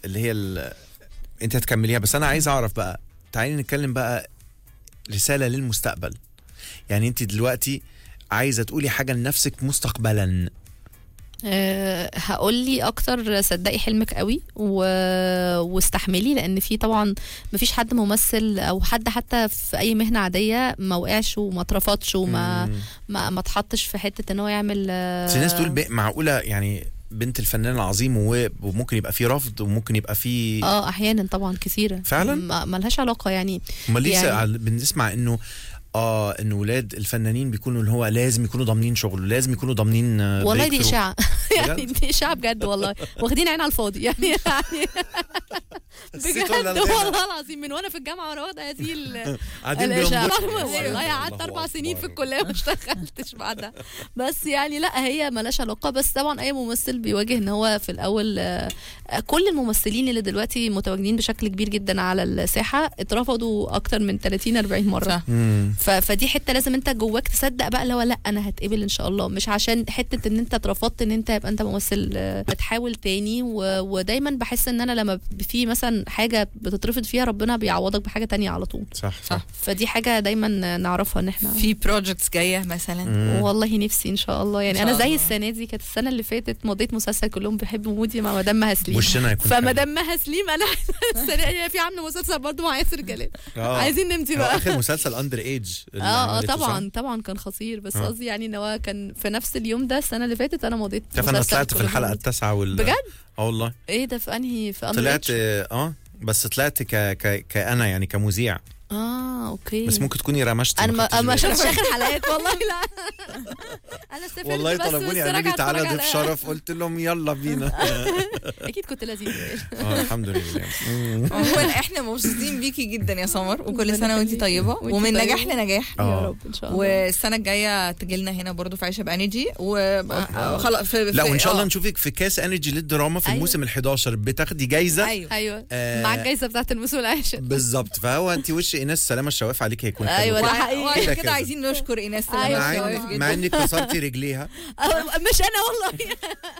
اللي هي ال... انت هتكمليها بس انا عايز اعرف بقى تعالي نتكلم بقى رساله للمستقبل يعني انت دلوقتي عايزه تقولي حاجه لنفسك مستقبلا أه هقول لي اكتر صدقي حلمك قوي و... واستحملي لان في طبعا مفيش حد ممثل او حد حتى في اي مهنه عاديه ما وقعش وما اترفضش وما مم. ما, ما اتحطش في حته ان هو يعمل آه، بس الناس تقول ب- معقوله يعني بنت الفنان العظيم و- وممكن يبقى في رفض وممكن يبقى في اه احيانا طبعا كثيره فعلا؟ ما ما لهاش علاقه يعني امال ليه يعني- يعني بنسمع انه اه ان ولاد الفنانين بيكونوا اللي هو لازم يكونوا ضامنين شغل لازم يكونوا ضامنين آه، والله دي breakthrough. اشاعه يعني بجد؟ دي اشاعه بجد والله واخدين عين على الفاضي يعني يعني الست ولا بجد الغنى؟ والله العظيم من وانا في الجامعه وانا واخده هذه ال- قاعدين الاشاعه بينبضوا. والله قعدت الله اربع سنين في أكبر. الكليه ما اشتغلتش بعدها بس يعني لا هي ملهاش علاقه بس طبعا اي ممثل بيواجه ان هو في الاول آه، كل الممثلين اللي دلوقتي متواجدين بشكل كبير جدا على الساحه اترفضوا اكتر من 30 40 مره صح. مم. ف... فدي حته لازم انت جواك تصدق بقى اللي هو لا انا هتقبل ان شاء الله مش عشان حته ان انت اترفضت ان انت يبقى انت ممثل آه، بتحاول تاني و... ودايما بحس ان انا لما ب- في مثلا حاجه بتترفض فيها ربنا بيعوضك بحاجه تانية على طول صح صح فدي حاجه دايما نعرفها ان احنا في بروجكتس جايه مثلا مم. والله نفسي ان شاء الله يعني إن شاء انا زي الله. السنه دي كانت السنه اللي فاتت مضيت مسلسل كلهم بيحبوا مودي مع مدام مها سليم وشنا يكون حلو. فمدام مها سليم انا السنه دي في عامله مسلسل برضه مع ياسر جلال آه. عايزين نمضي هو بقى اخر مسلسل اندر ايج اللي اه اه عملته، طبعا طبعا كان خطير بس آه. قصدي يعني ان هو كان في نفس اليوم ده السنه اللي فاتت انا مضيت تعرف انا مسلسل طلعت في كلهم الحلقه مودي. التاسعه وال بجد؟ اه والله ايه ده في انهي في أندر طلعت إيدج؟ اه بس طلعت ك... ك... كأنا يعني كمذيع اه اوكي بس ممكن تكوني رمشت انا ما خدتش ما بالي. شفتش اخر حلقات والله لا انا سافرت والله بس طلبوني بس قالوا راجعة لي تعالى أتفرج ضيف على- شرف قلت لهم يلا بينا اكيد كنت لذيذ اه الحمد لله مم. عموما احنا مبسوطين بيكي جدا يا سمر وكل ربنا سنه وانت يخليكي. طيبه وانتي ومن طيبة. نجاح لنجاح يا آه. رب ان شاء الله والسنه الجايه تجي لنا هنا برضو في عيشه بانرجي وخلاص في لا في- وان شاء الله آه. نشوفك في كاس انرجي للدراما في أيوة. الموسم ال11 بتاخدي جايزه ايوه ايوه آه، مع الجايزه بتاعت الموسم العاشر بالظبط فهو انت وش ايناس سلامه الشواف عليك هيكون حلو أيوة، كده. ده حقيقي. وعشان كده كده كده. عايزين نشكر ايناس سلامة أيوة. مع الشواف إن- جدا. مع انك كسرتي رجليها آه، مش انا والله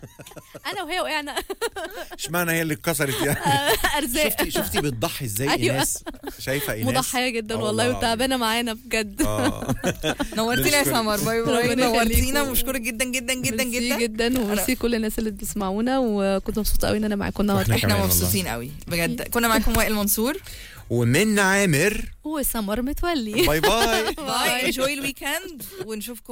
انا وهي وقعنا اشمعنى هي اللي اتكسرت يعني ارزاق شفتي شفتي بتضحي ازاي أيوة. ايناس شايفه ايناس مضحيه جدا آه والله والله وتعبانه معانا بجد اه نورتينا يا سمر باي باي ربنا نورتينا يخليكم. مشكورة جدا جدا جدا ميرسي جدا جدا وميرسي كل الناس اللي بتسمعونا وكنت مبسوطه قوي ان انا معاكم النهارده وإحنا كمان احنا والله. مبسوطين قوي بجد كنا معاكم وائل منصور ومن عامر وسمر متولي باي باي باي انجوي الويكند ونشوفكم